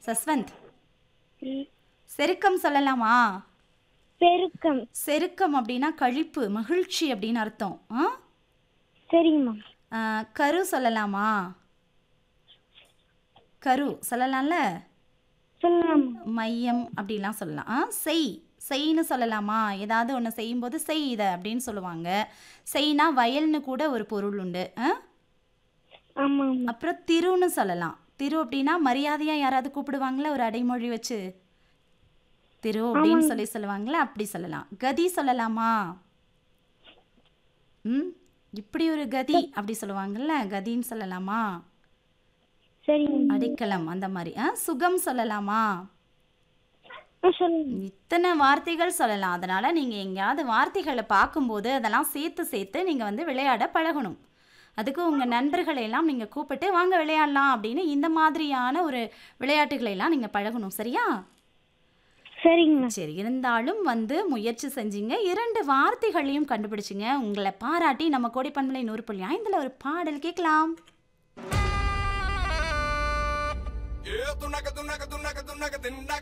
சஸ்வந்த் ம். செருக்கம் சொல்லலாமா பெருக்கம் செருக்கம் அப்படின்னா கழிப்பு மகிழ்ச்சி அப்படின்னு அர்த்தம் ஆ சரிங்கம்மா ஆ, கரு சொல்லலாமா கரு சொல்லலாம்ல சொல்லலாமா மையம் அப்படிலாம் சொல்லலாம் ஆ செய் செய்ன்னு சொல்லலாமா ஏதாவது ஒன்று செய்யும்போது செய் இதை அப்படின்னு சொல்லுவாங்க செய்னா வயல்னு கூட ஒரு பொருள் உண்டு ஆ ஆமாம் அப்புறம் திருன்னு சொல்லலாம் திரு அப்படின்னா மரியாதையாக யாராவது கூப்பிடுவாங்களா ஒரு அடைமொழி வச்சு திரு அப்படின்னு சொல்லி சொல்லுவாங்களா அப்படி சொல்லலாம் கதி சொல்லலாமா ம் இப்படி ஒரு கதி அப்படி சொல்லுவாங்கல்ல கதின்னு சொல்லலாமா சரிங்க அடைக்கலம் அந்த மாதிரி ஆ சுகம் சொல்லலாமா ஆ சொல்லுங்க இத்தனை வார்த்தைகள் சொல்லலாம் அதனால நீங்கள் எங்கேயாவது வார்த்தைகளை பார்க்கும்போது அதெல்லாம் சேர்த்து சேர்த்து நீங்கள் வந்து விளையாட பழகணும் அதுக்கு உங்கள் நண்பர்களை எல்லாம் நீங்கள் கூப்பிட்டு வாங்க விளையாடலாம் அப்படின்னு இந்த மாதிரியான ஒரு விளையாட்டுகளை எல்லாம் நீங்கள் பழகணும் சரியா சரிங்க சரி இருந்தாலும் வந்து முயற்சி செஞ்சீங்க இரண்டு வார்த்தைகளையும் கண்டுபிடிச்சிங்க உங்களை பாராட்டி நம்ம கோடிப்பண்பலை நூறு புள்ளி ஐந்தில் ஒரு பாடல் கேட்கலாம் Yeah, tunaka tunaka tunaka tunaka tunaka